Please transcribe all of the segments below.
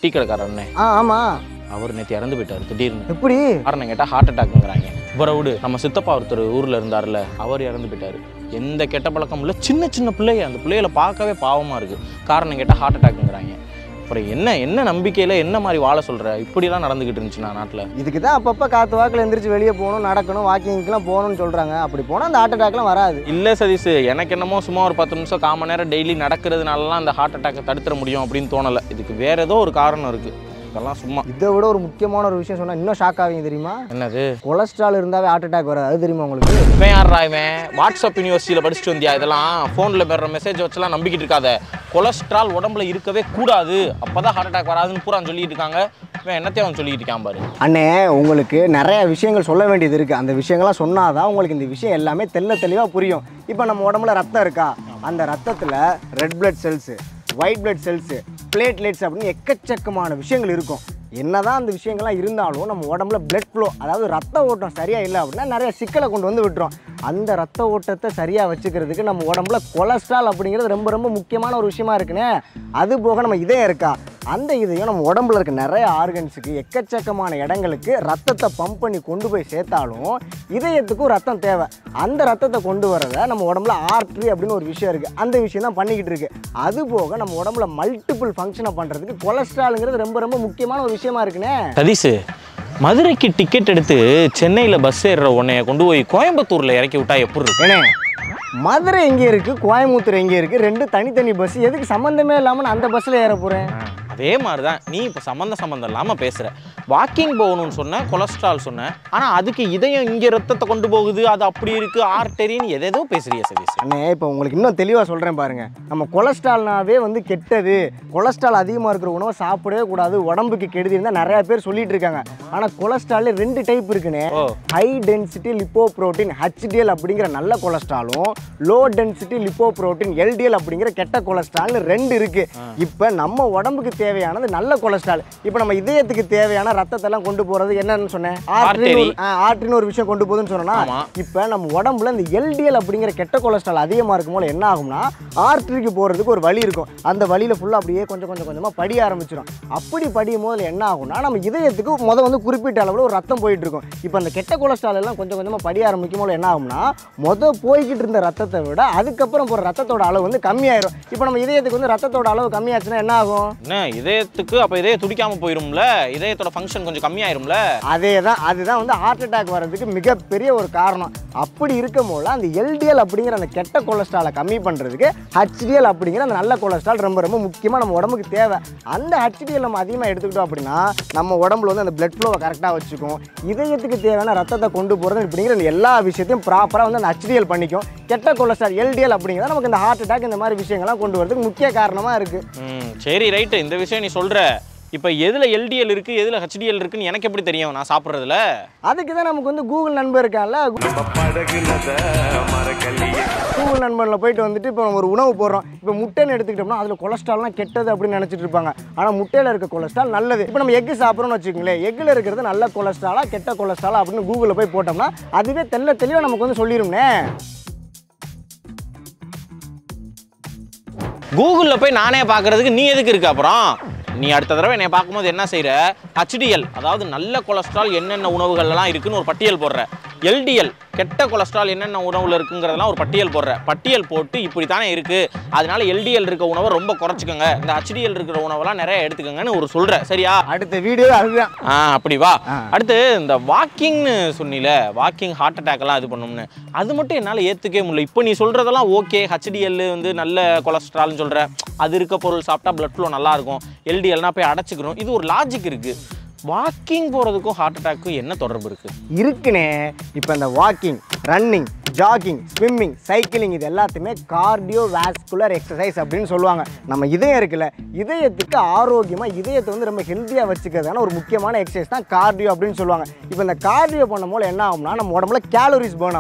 Tea கடைக்காரர் அண்ணே ஆ ஆமாம் அவர் நேற்று இறந்து போயிட்டார் திடீர்னு எப்படி காரணம் கேட்டால் ஹார்ட் அட்டாக்ங்கிறாங்க இவரை விடு நம்ம சித்தப்பா ஒருத்தர் ஊரில் இருந்தார்ல அவர் இறந்து போயிட்டாரு எந்த கெட்ட பழக்கமும் இல்லை சின்ன சின்ன பிள்ளைய அந்த பிள்ளைகளை பார்க்கவே பாவமாக இருக்குது காரணம் கேட்டால் ஹார்ட் அட்டாக்ங்கிறாங்க அப்புறம் என்ன என்ன நம்பிக்கையில் என்ன மாதிரி வாழ சொல்கிற இப்படிலாம் நடந்துக்கிட்டு இருந்துச்சுண்ணா நாட்டில் இதுக்கு தான் அப்பப்போ காற்று வாக்கில் எந்திரிச்சு வெளியே போகணும் நடக்கணும் வாக்கிங்க்கெலாம் போகணும்னு சொல்கிறாங்க அப்படி போனால் அந்த ஹார்ட் அட்டாக்லாம் வராது இல்லை சதீஷ் எனக்கு என்னமோ சும்மா ஒரு பத்து நிமிஷம் கால் மணி நேரம் டெய்லி நடக்கிறதுனாலலாம் அந்த ஹார்ட் அட்டாக்கை தடுத்துட முடியும் அப்படின்னு தோணலை இதுக்கு வேற ஏதோ ஒரு காரணம் இருக்குது இதெல்லாம் சும்மா இதை விட ஒரு முக்கியமான ஒரு விஷயம் சொன்னால் இன்னும் ஷாக் ஆவீங்க தெரியுமா என்னது கொலஸ்ட்ரால் இருந்தாவே ஹார்ட் அட்டாக் வராது அது தெரியுமா உங்களுக்கு இவன் யாரா இவன் வாட்ஸ்அப் யூனிவர்சிட்டியில் படிச்சுட்டு வந்தியா இதெல்லாம் ஃபோனில் பெற மெசேஜ் வச்செல்லாம் நம்பிக்கிட்டு இருக்காத கொலஸ்ட்ரால் உடம்புல இருக்கவே கூடாது அப்பதான் ஹார்ட் அட்டாக் வராதுன்னு பூரா சொல்லிட்டு இருக்காங்க இவன் என்னத்தையும் அவன் சொல்லிட்டு இருக்கான் பாரு அண்ணே உங்களுக்கு நிறைய விஷயங்கள் சொல்ல வேண்டியது இருக்குது அந்த விஷயங்கள்லாம் சொன்னாதான் உங்களுக்கு இந்த விஷயம் எல்லாமே தெள்ள தெளிவாக புரியும் இப்போ நம்ம உடம்புல ரத்தம் இருக்கா அந்த ரத்தத்தில் red blood cells white blood cells platelets அப்படின்னு எக்கச்சக்கமான விஷயங்கள் இருக்கும் என்னதான் அந்த விஷயங்கள்லாம் இருந்தாலும் நம்ம உடம்புல பிளட் ஃப்ளோ அதாவது ரத்த ஓட்டம் சரியாக இல்லை அப்படின்னா நிறைய சிக்கலை கொண்டு வந்து விட்டுரும் அந்த ரத்த ஓட்டத்தை சரியாக வச்சுக்கிறதுக்கு நம்ம உடம்புல கொலஸ்ட்ரால் அப்படிங்கிறது ரொம்ப ரொம்ப முக்கியமான ஒரு விஷயமா இருக்குண்ணே அது போக நம்ம இதயம் இருக்கா அந்த இதயம் நம்ம உடம்புல இருக்க நிறைய ஆர்கன்ஸுக்கு எக்கச்சக்கமான இடங்களுக்கு ரத்தத்தை பம்ப் பண்ணி கொண்டு போய் சேர்த்தாலும் இதயத்துக்கும் ரத்தம் தேவை அந்த ரத்தத்தை கொண்டு வரதை நம்ம உடம்புல ஆர்ட்ரி அப்படின்னு ஒரு விஷயம் இருக்குது அந்த விஷயம் தான் பண்ணிக்கிட்டு இருக்கு அது போக நம்ம உடம்புல மல்டிபிள் ஃபங்க்ஷனை பண்ணுறதுக்கு கொலஸ்ட்ராலுங்கிறது ரொம்ப ரொம்ப முக்கியமான ஒரு விஷயமா இருக்குண்ணே சதீஷ் மதுரைக்கு டிக்கெட் எடுத்து சென்னையில் பஸ் ஏறுற உன்னைய கொண்டு போய் கோயம்புத்தூரில் இறக்கி விட்டா எப்படி இருக்கும் ஏனே மதுரை எங்கே இருக்குது கோயம்புத்தூர் எங்கே இருக்குது ரெண்டு தனித்தனி பஸ் எதுக்கு சம்மந்தமே இல்லாமல் நான் அந்த பஸ்ஸில் ஏற போகிறேன் அதே மாதிரி தான் நீ இப்போ சம்மந்த சம்மந்தம் இல்லாமல் பேசுகிற வாக்கிங் போகணும்னு சொன்ன கொலஸ்ட்ரால் சொன்ன ஆனால் அதுக்கு இதயம் இங்கே ரத்தத்தை கொண்டு போகுது அது அப்படி இருக்குது ஆர்டரின்னு எதேதோ பேசுறிய சதீஷ் அண்ணே இப்போ உங்களுக்கு இன்னும் தெளிவாக சொல்கிறேன் பாருங்க நம்ம கொலஸ்ட்ரால்னாவே வந்து கெட்டது கொலஸ்ட்ரால் அதிகமாக இருக்கிற உணவை சாப்பிடவே கூடாது உடம்புக்கு கெடுதின்னு தான் நிறைய பேர் சொல்லிட்டு இருக்காங்க ஆனால் கொலஸ்ட்ரால்ல ரெண்டு டைப் இருக்குண்ணே ஓ high density lipoprotein HDL அப்படிங்கிற நல்ல கொலஸ்ட்ராலும் low density lipoprotein LDL அப்படிங்கிற கெட்ட கொலஸ்ட்ரால்னு ரெண்டு இருக்கு இப்போ நம்ம உடம்புக்கு தேவையானது நல்ல கொலஸ்ட்ரால் இப்போ நம்ம இதயத்துக்கு தேவையான ரத்தத்தை எல்லாம் கொண்டு போறது என்னன்னு சொன்னேன் Artery. ஆர்ட்ரின்னு ஒரு விஷயம் கொண்டு போகுதுன்னு சொன்னா ஆமா. இப்போ நம்ம உடம்புல இந்த எல்டிஎல் அப்படிங்கிற கெட்ட கொலஸ்ட்ரால் அதிகமாக இருக்கும் போல என்ன ஆகும்னா ஆர்ட்ரிக்கு போகிறதுக்கு ஒரு வழி இருக்கும் அந்த வழியில் ஃபுல்லாக அப்படியே கொஞ்சம் கொஞ்சம் கொஞ்சமாக படிய ஆரம்பிச்சிடும் அப்படி படியும் போது என்ன ஆகும்னா நம்ம இதயத்துக்கு முத வந்து குறிப்பிட்ட அளவில் ஒரு ரத்தம் போயிட்டு இருக்கும் இப்போ அந்த கெட்ட கொலஸ்ட்ரால் எல்லாம் கொஞ்சம் கொஞ்சமாக படிய ஆரம்பிக்கும் போது என்ன ஆகும்னா முத போய்கிட்டு இருந்த ரத்தத்தை விட அதுக்கப்புறம் போகிற ரத்தத்தோட அளவு வந்து கம்மியாயிரும் இப்போ நம்ம இதயத்துக்கு வந்து ரத்தத்தோட அளவு கம்மியாச்சுன்னா என்ன ஆகும் என்ன இதயத்துக்கு அப்போ இதயம் துடிக்காம போயிரும்ல இதயத்தோட ஃபங்க்ஷன் கொஞ்சம் கம்மியாயிரும்ல அதே தான் அதுதான் வந்து ஹார்ட் அட்டாக் வர்றதுக்கு மிகப்பெரிய ஒரு காரணம் அப்படி இருக்கும் போது அந்த எல்டிஎல் அப்படிங்கிற அந்த கெட்ட கொலஸ்ட்ராலை கம்மி பண்ணுறதுக்கு ஹெச்டிஎல் அப்படிங்கிற அந்த நல்ல கொலஸ்ட்ரால் ரொம்ப ரொம்ப முக்கியமாக நம்ம உடம்புக்கு தேவை அந்த ஹெச்டிஎல் நம்ம அதிகமாக எடுத்துக்கிட்டோம் அப்படின்னா நம்ம உடம்புல வந்து அந்த பிளட் ஃப்ளோவை கரெக்டாக வச்சுக்கும் இதயத்துக்கு தேவையான ரத்தத்தை கொண்டு போகிறது இப்படிங்கிற இந்த எல்லா விஷயத்தையும் ப்ராப்பராக வந்து அந்த ஹெச்டிஎல் பண்ணிக்கும் கெட்ட கொலஸ்ட்ரால் எல்டிஎல் அப்படிங்கிறத நமக்கு இந்த ஹார்ட் அட்டாக் இந்த மாதிரி விஷயங்கள்லாம் கொண்டு வரதுக்கு முக்கிய காரணமாக இருக்குது ம் சரி ரைட்டு இந்த விஷயம் நீ சொல்கிற இப்போ எதில் எல்டிஎல் இருக்குது எதில் ஹெச்டிஎல் இருக்குன்னு எனக்கு எப்படி தெரியும் நான் சாப்பிட்றதுல அதுக்கு தான் நமக்கு வந்து கூகுள் நண்பர் இருக்கான்ல கூகுள் நண்பனில் போயிட்டு வந்துட்டு இப்போ நம்ம ஒரு உணவு போடுறோம் இப்போ முட்டைன்னு எடுத்துக்கிட்டோம்னா அதில் கொலஸ்ட்ரால்லாம் கெட்டது அப்படின்னு நினச்சிட்டு இருப்பாங்க ஆனால் முட்டையில் இருக்க கொலஸ்ட்ரால் நல்லது இப்போ நம்ம எக்கு சாப்பிட்றோம்னு வச்சுக்கோங்களேன் எக்கில் இருக்கிறது நல்ல கொலஸ்ட்ராலா கெட்ட கொலஸ்ட்ராலா அப்படின்னு கூகுளில் போய் போட்டோம்னா அதுவே தெல்ல தெளிவாக நமக்கு வந்து சொல்லிடும்னே கூகுளில் போய் நானே பார்க்கறதுக்கு நீ எதுக்கு இருக்க அப்புறம் நீ அடுத்த தடவை என்னை பார்க்கும்போது என்ன செய்கிற ஹச்டிஎல் அதாவது நல்ல கொலஸ்ட்ரால் என்னென்ன உணவுகள்லாம் இருக்குன்னு ஒரு பட்டியல் போடுற எல்டிஎல் கெட்ட கொலஸ்ட்ரால் என்னென்ன உணவில் இருக்குங்கிறதெல்லாம் ஒரு பட்டியல் போடுற பட்டியல் போட்டு இப்படி தானே இருக்குது அதனால எல்டிஎல் இருக்க உணவை ரொம்ப குறைச்சிக்கோங்க இந்த ஹச்டிஎல் இருக்கிற உணவெல்லாம் நிறைய எடுத்துக்கோங்கன்னு ஒரு சொல்கிற சரியா அடுத்த வீடியோ அதுதான் ஆ அப்படி வா ஆ. அடுத்து இந்த வாக்கிங்னு சொன்னில வாக்கிங் ஹார்ட் அட்டாக்லாம் இது பண்ணும்னு அது மட்டும் என்னால் ஏற்றுக்கவே முடியல இப்போ நீ சொல்கிறதெல்லாம் ஓகே ஹெச்டிஎல் வந்து நல்ல கொலஸ்ட்ரால்னு சொல்கிற அது இருக்க பொருள் சாப்பிட்டா blood flow நல்லா இருக்கும் எல்டிஎல்னா போய் அடைச்சிக்கிறோம் இது ஒரு லாஜிக் இருக்குது வாக்கிங் போகிறதுக்கும் ஹார்ட் அட்டாக்கும் என்ன தொடர்பு இருக்குது இருக்குனே இப்போ இந்த walking running jogging swimming cycling இது எல்லாத்தையுமே கார்டியோ வாஸ்குலர் எக்ஸசைஸ் அப்படின்னு சொல்லுவாங்க நம்ம இதயம் இருக்குல்ல இதயத்துக்கு ஆரோக்கியமாக இதயத்தை வந்து ரொம்ப ஹெல்த்தியாக வச்சுக்கிறதான ஒரு முக்கியமான எக்ஸசைஸ் தான் கார்டியோ அப்படின்னு சொல்லுவாங்க இப்போ இந்த கார்டியோ பண்ணும் போது என்ன ஆகும்னா நம்ம உடம்புல கேலரிஸ் பேர்ன் ஆகும்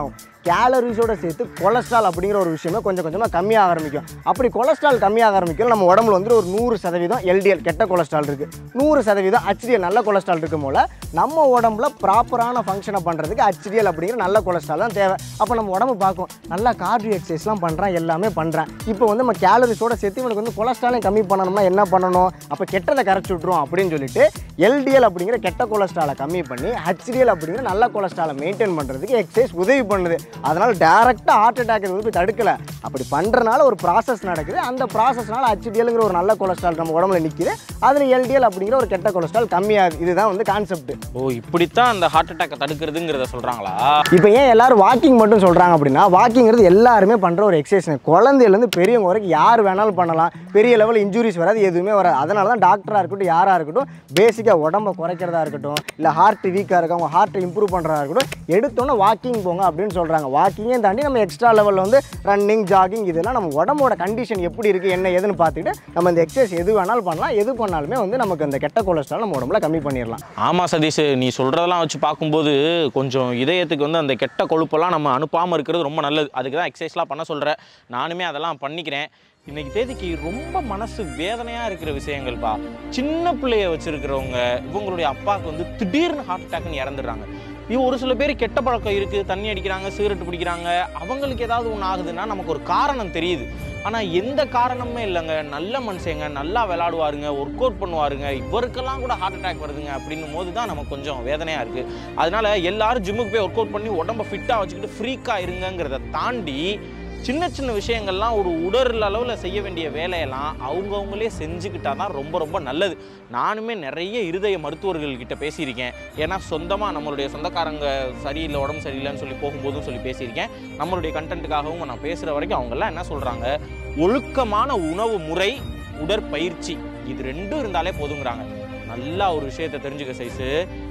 கேலரிஸோட சேர்த்து கொலஸ்ட்ரால் அப்படிங்கிற ஒரு விஷயமே கொஞ்சம் கொஞ்சமாக கம்மியாக ஆரம்பிக்கும் அப்படி கொலஸ்ட்ரால் கம்மியாக ஆரம்பிக்கும் நம்ம உடம்புல வந்து ஒரு நூறு சதவீதம் எல்டிஎல் கெட்ட கொலஸ்ட்ரால் இருக்குது நூறு சதவீதம் ஹெச்டிஎல் நல்ல கொலஸ்ட்ரால் இருக்கும் போல நம்ம உடம்புல ப்ராப்பரான ஃபங்க்ஷனை பண்ணுறதுக்கு ஹெச்டிஎல் அப்படிங்கிற நல்ல கொலஸ்ட்ரால் தான் தேவை அப்போ நம்ம உடம்பு பார்க்கும் நல்லா கார்டியோ எக்ஸசைஸ்லாம் பண்ணுறான் எல்லாமே பண்ணுறேன் இப்போ வந்து நம்ம கேலரிஸோட சேர்த்து இவனுக்கு வந்து கொலஸ்ட்ராலையும் கம்மி பண்ணணும்னா என்ன பண்ணணும் அப்போ கெட்டதை கரைச்சி விட்ருவோம் அப்படின்னு சொல்லிட்டு எல்டிஎல் அப்படிங்கிற கெட்ட கொலஸ்ட்ராலை கம்மி பண்ணி ஹெச்டிஎல் அப்படிங்கிற நல்ல கொலஸ்ட்ராலை மெயின்டைன் பண்ணுறதுக்கு எக்ஸசைஸ் உதவி பண்ணுது அதனால் டேரெக்டாக ஹார்ட் அட்டாக் வந்து போய் தடுக்கலை அப்படி பண்ணுறனால ஒரு ப்ராசஸ் நடக்குது அந்த ப்ராசஸ்னால ஹெச்டிஎல்ங்கிற ஒரு நல்ல கொலஸ்ட்ரால் நம்ம உடம்புல நிற்கிது அதில் எல்டிஎல் அப்படிங்கிற ஒரு கெட்ட கொலஸ்ட்ரால் கம்மியாகுது இதுதான் வந்து கான்செப்ட் ஓ இப்படித்தான் அந்த ஹார்ட் அட்டாக்கை தடுக்கிறதுங்கிறத சொல்றாங்களா இப்போ ஏன் எல்லாரும் வாக்கிங் மட்டும் சொல்கிறாங்க அப்படின்னா வாக்கிங்கிறது எல்லாருமே பண்ணுற ஒரு எக்ஸசைஸ் குழந்தையிலேருந்து பெரியவங்க வரைக்கும் யார் வேணாலும் பண்ணலாம் பெரிய லெவல் இன்ஜுரிஸ் வராது எதுவுமே வராது அதனால தான் டாக்டராக இருக்கட்டும் யாராக இருக்கட்டும் பேசிக்காக உடம்பை குறைக்கிறதா இருக்கட்டும் இல்லை ஹார்ட் வீக்காக இருக்க அவங்க ஹார்ட்டை இம்ப்ரூவ் பண்ணுறதா இருக்கட்டும் எடுத்தோன்னே வாக்கிங் போங்க அப்படின்னு சொல்கிறாங்க வாக்கிங்கையும் தாண்டி நம்ம எக்ஸ்ட்ரா லெவலில் வந்து ரன்னிங் ஜாகிங் இதெல்லாம் நம்ம உடம்போட கண்டிஷன் எப்படி இருக்குது என்ன ஏதுன்னு பார்த்துட்டு நம்ம இந்த எக்ஸசைஸ் எது வேணாலும் பண்ணலாம் எது பண்ணாலுமே வந்து நமக்கு அந்த கெட்ட கொலஸ்ட்ரால் நம்ம உடம்புல கம்மி பண்ணிடலாம் ஆமா சதீஷ் நீ சொல்றதெல்லாம் வச்சு பார்க்கும்போது கொஞ்சம் இதயத்துக்கு வந்து அந்த கெட்ட கொழுப்பெல்லாம் நம்ம அனுப்பாம இருக்கிறது ரொம்ப நல்லது அதுக்கு தான் எக்ஸசைஸ்லாம் பண்ண சொல்ற நானுமே அதெல்லாம் பண்ணிக்கிறேன் இன்னைக்கு தேதிக்கு ரொம்ப மனசு வேதனையா இருக்கிற விஷயங்கள்ப்பா சின்ன பிள்ளைய வச்சிருக்கிறவங்க இவங்களுடைய அப்பாவுக்கு வந்து திடீர்னு ஹார்ட் அட்டாக்னு இறந்துடுறாங்க இது ஒரு சில பேர் கெட்ட பழக்கம் இருக்குது தண்ணி அடிக்கிறாங்க சிகரெட் பிடிக்கிறாங்க அவங்களுக்கு ஏதாவது ஒன்று ஆகுதுன்னா நமக்கு ஒரு காரணம் தெரியுது ஆனால் எந்த காரணமுமே இல்லைங்க நல்ல மனுஷங்க நல்லா விளையாடுவாருங்க ஒர்க் அவுட் பண்ணுவாருங்க இவருக்கெல்லாம் கூட ஹார்ட் அட்டாக் வருதுங்க அப்படின்னும் போது தான் நமக்கு கொஞ்சம் வேதனையாக இருக்குது அதனால எல்லாரும் ஜிம்முக்கு போய் ஒர்க் அவுட் பண்ணி உடம்ப ஃபிட்டாக வச்சுக்கிட்டு ஃப்ரீக்காக இருங்கங்கிறத தாண்டி சின்ன சின்ன விஷயங்கள்லாம் ஒரு உடல் அளவில் செய்ய வேண்டிய வேலையெல்லாம் அவங்கவுங்களே செஞ்சுக்கிட்டா தான் ரொம்ப ரொம்ப நல்லது நானுமே நிறைய இருதய மருத்துவர்கள் கிட்ட பேசியிருக்கேன் ஏன்னா சொந்தமாக நம்மளுடைய சொந்தக்காரங்க சரியில்லை உடம்பு சரியில்லைன்னு சொல்லி போகும்போதும் சொல்லி பேசியிருக்கேன் நம்மளுடைய கண்டென்ட்டுக்காகவும் நான் பேசுகிற வரைக்கும் அவங்கெல்லாம் என்ன சொல்கிறாங்க ஒழுக்கமான உணவு முறை உடற்பயிற்சி இது ரெண்டும் இருந்தாலே போதுங்கிறாங்க நல்லா ஒரு விஷயத்தை தெரிஞ்சுக்க சைஸு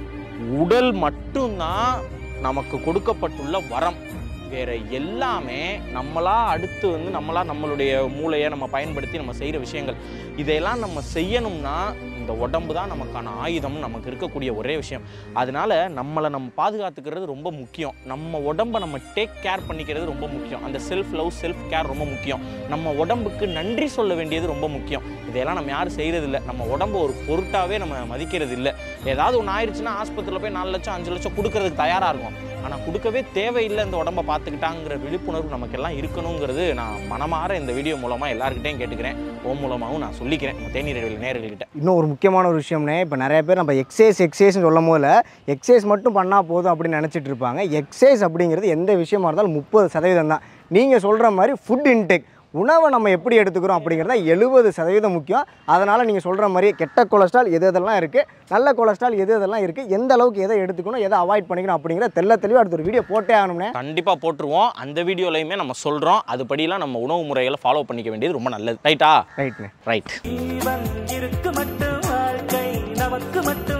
உடல் மட்டும்தான் நமக்கு கொடுக்கப்பட்டுள்ள வரம் வேற எல்லாமே நம்மளா அடுத்து வந்து நம்மளா நம்மளுடைய மூளையை நம்ம பயன்படுத்தி நம்ம செய்கிற விஷயங்கள் இதையெல்லாம் நம்ம செய்யணும்னா இந்த உடம்பு தான் நமக்கான ஆயுதம் நமக்கு இருக்கக்கூடிய ஒரே விஷயம் அதனால நம்மளை நம்ம பாதுகாத்துக்கிறது ரொம்ப முக்கியம் நம்ம உடம்பை நம்ம டேக் கேர் பண்ணிக்கிறது ரொம்ப முக்கியம் அந்த செல்ஃப் லவ் செல்ஃப் கேர் ரொம்ப முக்கியம் நம்ம உடம்புக்கு நன்றி சொல்ல வேண்டியது ரொம்ப முக்கியம் இதையெல்லாம் நம்ம யாரும் செய்கிறது இல்லை நம்ம உடம்பு ஒரு பொருட்டாவே நம்ம மதிக்கிறது இல்லை ஏதாவது ஒன்று ஆயிடுச்சுன்னா ஆஸ்பத்திரியில் போய் நாலு லட்சம் அஞ்சு லட்சம் கொடுக்கறதுக்கு தயாராக இருக்கும் ஆனால் கொடுக்கவே தேவையில்லை இந்த உடம்பை பார்த்துக்கிட்டாங்கிற விழிப்புணர்வு நமக்கெல்லாம் இருக்கணுங்கிறது நான் மனமாற இந்த வீடியோ மூலமாக எல்லாருக்கிட்டையும் கேட்டுக்கிறேன் ஓ மூலமாகவும் நான் சொல்லிக்கிறேன் நம்ம தேநீர் இடைவெளி நேயர்கள்கிட்ட இன்னும் ஒரு முக்கியமான ஒரு விஷயம்னே இப்போ நிறைய பேர் நம்ம எக்ஸசைஸ் எக்ஸசைஸ்னு சொல்லும் போது எக்ஸசைஸ் மட்டும் பண்ணால் போதும் அப்படின்னு நினச்சிட்டு இருப்பாங்க எக்ஸசைஸ் அப்படிங்கிறது எந்த விஷயமா இருந்தாலும் முப்பது சதவீதம் தான் நீங்கள் சொல்கிற மாதிரி ஃபுட் இன்டேக் உணவை நம்ம எப்படி எடுத்துக்கிறோம் அப்படிங்கிறத எழுபது சதவீதம் முக்கியம் அதனால் நீங்கள் சொல்கிற மாதிரி கெட்ட கொலஸ்ட்ரால் எது எதெல்லாம் இருக்குது நல்ல கொலஸ்ட்ரால் எது எதெல்லாம் இருக்குது எந்த அளவுக்கு எதை எடுத்துக்கணும் எதை அவாய்ட் பண்ணிக்கணும் அப்படிங்கிற தெல்ல தெளிவாக அடுத்த ஒரு வீடியோ போட்டே ஆகணும்னே கண்டிப்பாக போட்டுருவோம் அந்த வீடியோலையுமே நம்ம சொல்கிறோம் அதுபடியெல்லாம் நம்ம உணவு முறைகளை ஃபாலோ பண்ணிக்க வேண்டியது ரொம்ப நல்லது ரைட்டா ரைட்ண்ணே ரைட் ஜீவன் இருக்கு மட்டும் வாழ்க்கை நமக்கு மட்டும்